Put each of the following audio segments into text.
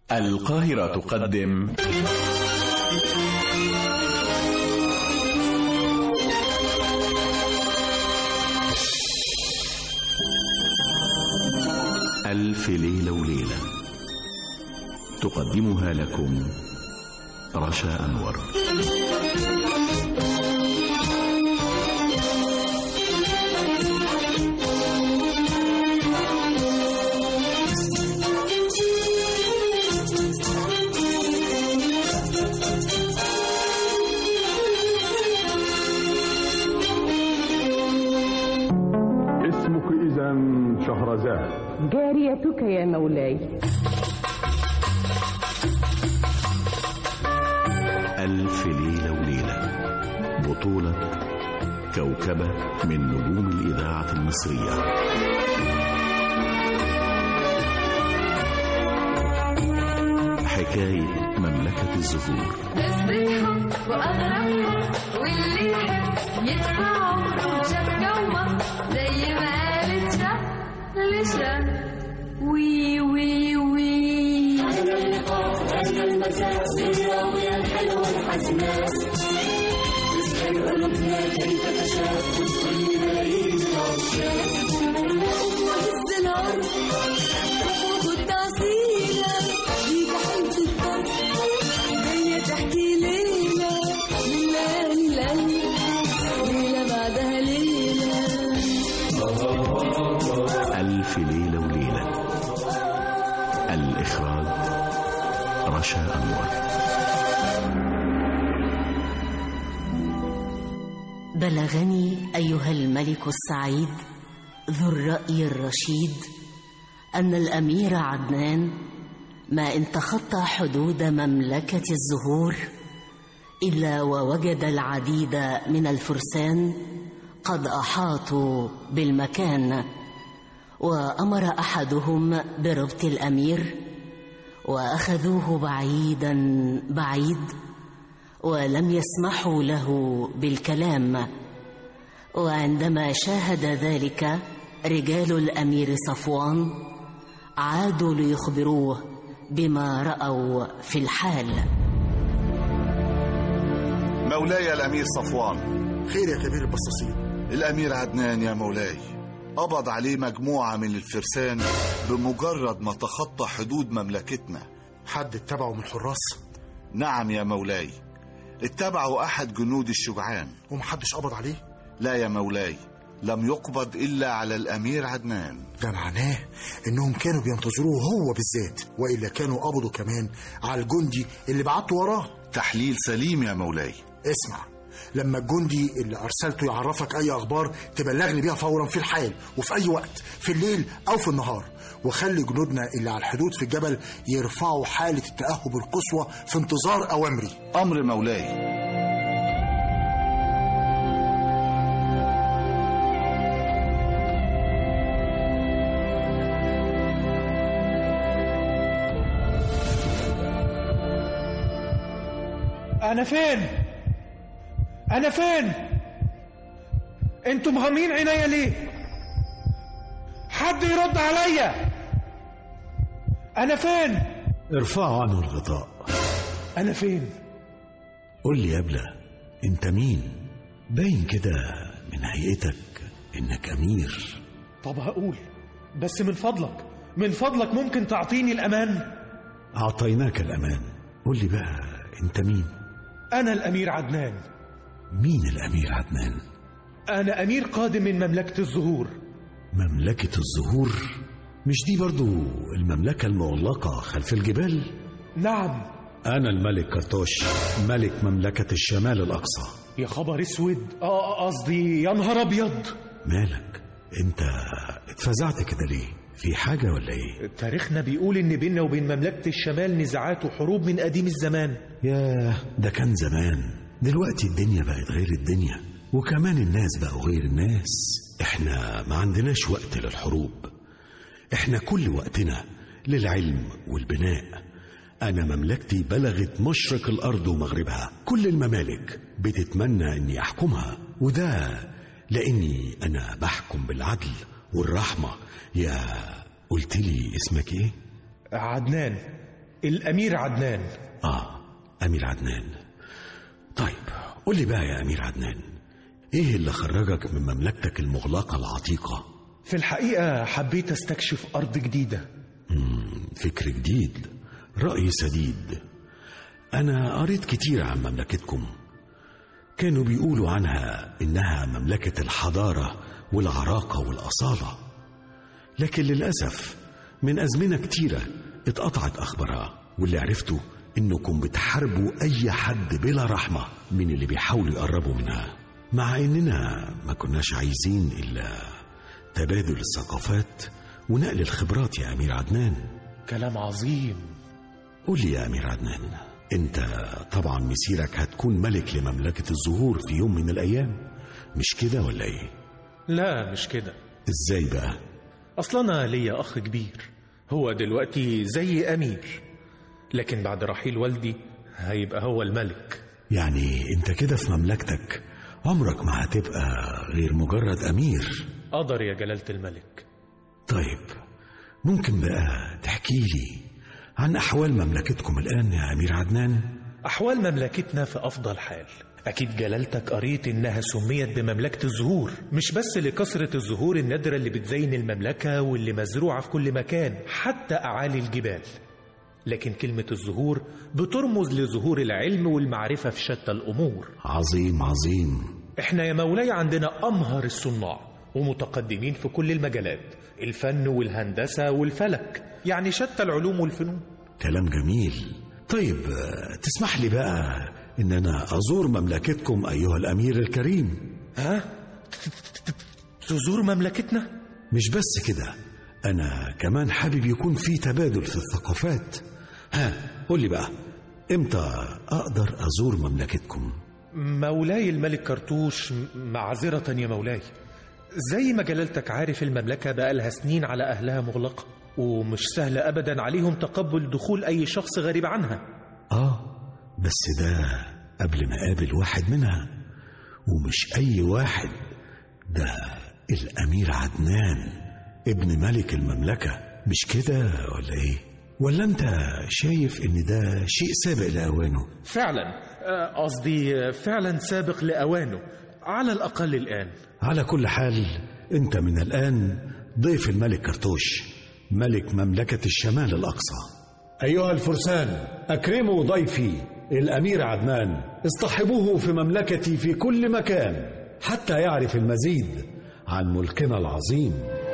القاهرة تقدم ألف ليلة وليلة تقدمها لكم رشا أنور اسمك إذا شهرزاد جاريتك يا مولاي ألف ليلة وليلة بطولة كوكبة من نجوم الإذاعة المصرية حكاية مملكة الزهور قصتهم وأغربهم واللي يحب يدفع عمره شاف جوه زي ما قالت شاف لشاف وي وي وي وهز الأرض وخد عصيلة دي حلت الطرف جاية تحكي ليلة من ليالي القلب ليلة بعدها ليلة ألف ليلة وليلة الإخراج رشا أنور بلغني ايها الملك السعيد ذو الراي الرشيد ان الامير عدنان ما ان تخطى حدود مملكه الزهور الا ووجد العديد من الفرسان قد احاطوا بالمكان وامر احدهم بربط الامير واخذوه بعيدا بعيد ولم يسمحوا له بالكلام وعندما شاهد ذلك رجال الامير صفوان عادوا ليخبروه بما راوا في الحال مولاي الأمير صفوان خير يا كبير البصاصين الأمير عدنان يا مولاي قبض عليه مجموعة من الفرسان بمجرد ما تخطى حدود مملكتنا حد اتبعه من الحراس نعم يا مولاي اتبعوا أحد جنود الشجعان ومحدش قبض عليه لا يا مولاي لم يقبض إلا على الأمير عدنان ده معناه انهم كانوا بينتظروه هو بالذات والا كانوا قبضوا كمان على الجندي اللي بعته وراه تحليل سليم يا مولاي اسمع لما الجندي اللي ارسلته يعرفك اي اخبار تبلغني بيها فورا في الحال وفي اي وقت في الليل او في النهار وخلي جنودنا اللي على الحدود في الجبل يرفعوا حالة التأهب القصوى في انتظار أوامري أمر مولاي أنا فين؟ أنا فين؟ أنتوا مغمين عينيا ليه؟ حد يرد عليا أنا فين؟ ارفعوا عنه الغطاء أنا فين؟ قول لي يا ابله انت مين باين كده من هيئتك انك امير طب هقول بس من فضلك من فضلك ممكن تعطيني الأمان؟ اعطيناك الامان قول لي بقى انت مين أنا الأمير عدنان مين الامير عدنان أنا أمير قادم من مملكة الزهور مملكة الزهور مش دي برضو المملكة المغلقة خلف الجبال نعم أنا الملك كرتوش ملك مملكة الشمال الأقصى يا خبر اسود اه قصدي يا نهار ابيض مالك انت اتفزعت كده ليه في حاجة ولا ايه تاريخنا بيقول ان بيننا وبين مملكة الشمال نزاعات وحروب من قديم الزمان ياه ده كان زمان دلوقتي الدنيا بقت غير الدنيا وكمان الناس بقوا غير الناس احنا ما عندناش وقت للحروب احنا كل وقتنا للعلم والبناء أنا مملكتي بلغت مشرق الأرض ومغربها كل الممالك بتتمنى أني أحكمها وده لأني أنا بحكم بالعدل والرحمة يا قلت لي اسمك إيه؟ عدنان الأمير عدنان آه أمير عدنان طيب قول لي بقى يا أمير عدنان إيه اللي خرجك من مملكتك المغلقة العتيقة في الحقيقة حبيت استكشف أرض جديدة مم، فكر جديد رأي سديد أنا قريت كتير عن مملكتكم كانوا بيقولوا عنها إنها مملكة الحضارة والعراقة والأصالة لكن للأسف من أزمنة كتيرة اتقطعت أخبارها واللي عرفته إنكم بتحاربوا أي حد بلا رحمة من اللي بيحاولوا يقربوا منها مع إننا ما كناش عايزين إلا تبادل الثقافات ونقل الخبرات يا أمير عدنان كلام عظيم قول لي يا أمير عدنان أنت طبعا مسيرك هتكون ملك لمملكة الزهور في يوم من الأيام مش كده ولا إيه؟ لا مش كده إزاي بقى؟ أصلا أنا ليا أخ كبير هو دلوقتي زي أمير لكن بعد رحيل والدي هيبقى هو الملك يعني أنت كده في مملكتك عمرك ما هتبقى غير مجرد أمير قدر يا جلالة الملك طيب ممكن بقى تحكي لي عن أحوال مملكتكم الآن يا أمير عدنان؟ أحوال مملكتنا في أفضل حال أكيد جلالتك قريت إنها سميت بمملكة الزهور مش بس لكثرة الزهور النادرة اللي بتزين المملكة واللي مزروعة في كل مكان حتى أعالي الجبال لكن كلمة الزهور بترمز لظهور العلم والمعرفة في شتى الأمور عظيم عظيم إحنا يا مولاي عندنا أمهر الصناع ومتقدمين في كل المجالات الفن والهندسة والفلك يعني شتى العلوم والفنون كلام جميل طيب آه، تسمح لي بقى إن أنا أزور مملكتكم أيها الأمير الكريم ها؟ تزور مملكتنا؟ مش بس كده أنا كمان حابب يكون في تبادل في الثقافات ها قول لي بقى إمتى أقدر أزور مملكتكم مولاي الملك كرتوش م- معذرة يا مولاي زي ما جلالتك عارف المملكة بقالها سنين على أهلها مغلقة ومش سهل أبدا عليهم تقبل دخول أي شخص غريب عنها آه بس ده قبل ما أقابل واحد منها ومش أي واحد ده الأمير عدنان ابن ملك المملكة مش كده ولا إيه؟ ولا أنت شايف إن ده شيء سابق لأوانه؟ فعلا آه، قصدي آه، فعلا سابق لأوانه على الأقل الآن على كل حال أنت من الآن ضيف الملك كرتوش ملك مملكة الشمال الأقصى أيها الفرسان أكرموا ضيفي الأمير عدنان اصطحبوه في مملكتي في كل مكان حتى يعرف المزيد عن ملكنا العظيم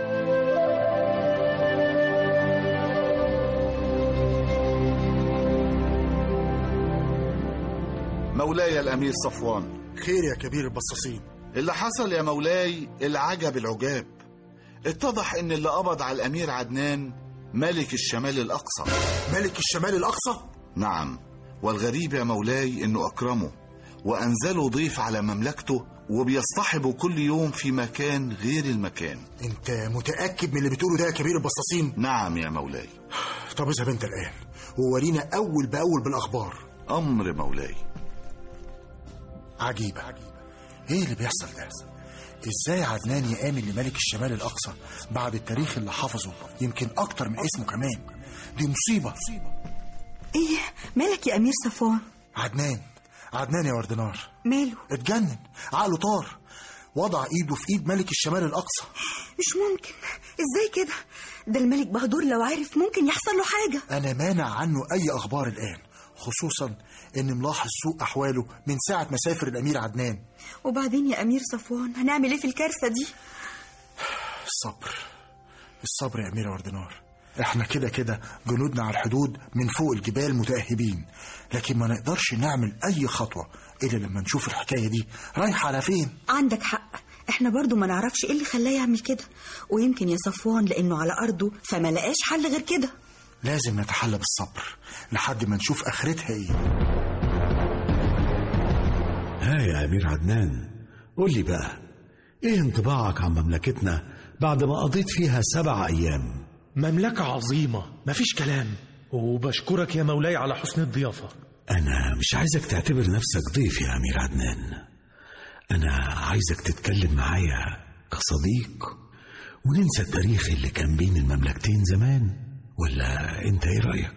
مولاي الأمير صفوان خير يا كبير البصاصين اللي حصل يا مولاي العجب العجاب اتضح ان اللي قبض على الأمير عدنان ملك الشمال الأقصى ملك الشمال الأقصى نعم والغريب يا مولاي انه أكرمه وأنزله ضيف على مملكته وبيصطحبه كل يوم في مكان غير المكان انت متأكد من اللي بتقوله ده يا كبير البصاصين نعم يا مولاي طب اذهب انت الآن وورينا أول بأول بالأخبار أمر مولاي عجيبة ايه اللي بيحصل ده ازاي عدنان يآمن لملك الشمال الأقصى بعد التاريخ اللي حفظه يمكن أكتر من اسمه كمان دي مصيبة ايه مالك يا امير صفوان عدنان عدنان يا وردنار ماله اتجنن عقله طار وضع ايده في ايد ملك الشمال الأقصى مش ممكن ازاي كده ده الملك بهدور لو عارف ممكن يحصل له حاجة أنا مانع عنه أي أخبار الآن خصوصا إن ملاحظ سوء أحواله من ساعة ما سافر الأمير عدنان وبعدين يا امير صفوان هنعمل ايه في الكارثة دي الصبر الصبر يا أميرة وردنار احنا كده كده جنودنا على الحدود من فوق الجبال متأهبين لكن ما نقدرش نعمل أي خطوة إلا لما نشوف الحكاية دي رايحة على فين عندك حق احنا برضو ما نعرفش ايه اللي خلاه يعمل كده ويمكن يا صفوان لانه على ارضه فما لقاش حل غير كده لازم نتحلى بالصبر لحد ما نشوف آخرتها إيه ها يا أمير عدنان قول لي بقى إيه انطباعك عن مملكتنا بعد ما قضيت فيها سبع أيام مملكة عظيمة مفيش كلام وبشكرك يا مولاي على حسن الضيافة أنا مش عايزك تعتبر نفسك ضيف يا أمير عدنان أنا عايزك تتكلم معايا كصديق وننسى التاريخ اللي كان بين المملكتين زمان ولا أنت إيه رأيك؟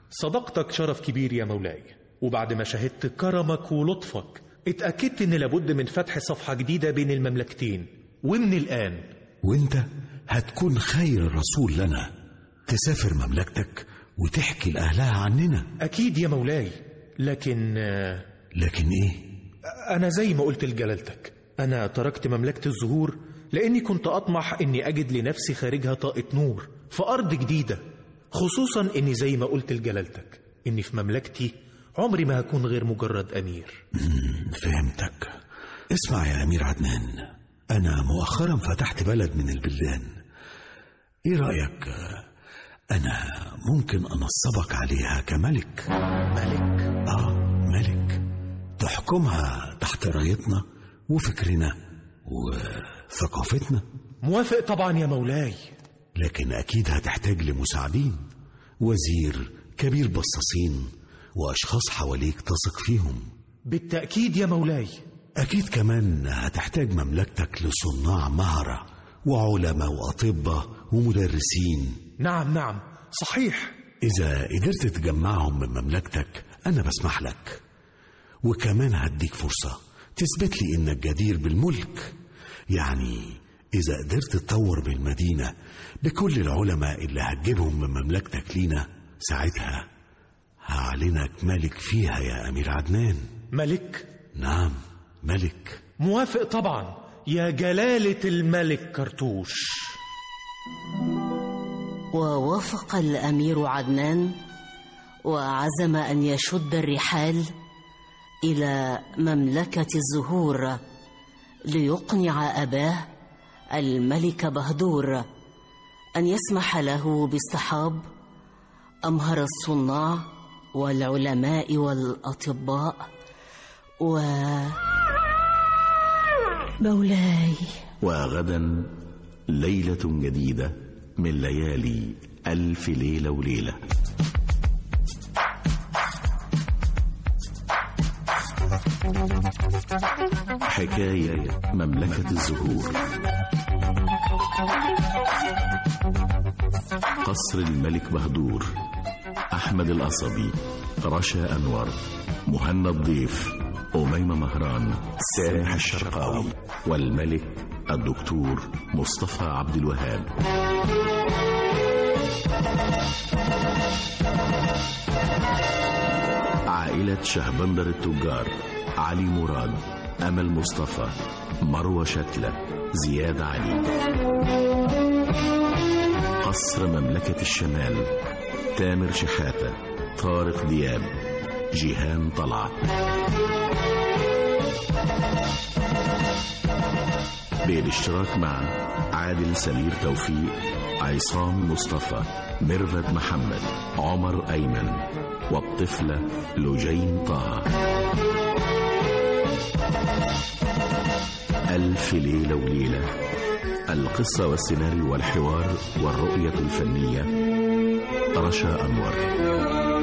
صداقتك شرف كبير يا مولاي وبعد ما شاهدت كرمك ولطفك اتأكدت إن لابد من فتح صفحة جديدة بين المملكتين ومن الآن وانت هتكون خير الرسول لنا تسافر مملكتك وتحكي لأهلها عننا أكيد يا مولاي لكن آه، لكن ايه أنا زي ما قلت لجلالتك أنا تركت مملكة الزهور لأني كنت أطمح إني أجد لنفسي خارجها طاقة نور في أرض جديدة خصوصا إني زي ما قلت لجلالتك إني في مملكتي عمري ما هكون غير مجرد أمير فهمتك اسمع يا أمير عدنان أنا مؤخرا فتحت بلد من البلدان إيه رأيك أنا ممكن أنصبك عليها كملك ملك آه ملك تحكمها تحت رايتنا وفكرنا وثقافتنا موافق طبعا يا مولاي لكن أكيد هتحتاج لمساعدين وزير كبير بصاصين وأشخاص حواليك تثق فيهم بالتأكيد يا مولاي أكيد كمان هتحتاج مملكتك لصناع مهرة وعلماء وأطباء ومدرسين نعم نعم صحيح إذا قدرت تجمعهم من مملكتك أنا بسمح لك وكمان هديك فرصة تثبت لي إنك جدير بالملك يعني إذا قدرت تطور بالمدينة بكل العلماء اللي هتجيبهم من مملكتك لينا ساعتها هعلنك ملك فيها يا أمير عدنان ملك نعم ملك موافق طبعا يا جلالة الملك كرتوش ووافق الامير عدنان وعزم ان يشد الرحال الى مملكه الزهور ليقنع اباه الملك بهدور ان يسمح له باصطحاب امهر الصناع والعلماء والاطباء و مولاي وغدا ليلة جديدة من ليالي ألف ليلة وليلة حكاية مملكة الزهور قصر الملك بهدور أحمد القصبي رشا أنور مهنا الضيف أميمة مهران سامح الشرقاوي والملك الدكتور مصطفى عبد الوهاب عائلة شهبندر التجار علي مراد أمل مصطفى مروة شتلة زياد علي قصر مملكة الشمال تامر شحاتة طارق دياب جيهان طلعت بالاشتراك مع عادل سمير توفيق عصام مصطفى ميرفت محمد عمر أيمن والطفلة لجين طه ألف ليلة وليلة القصة والسيناريو والحوار والرؤية الفنية رشا أنور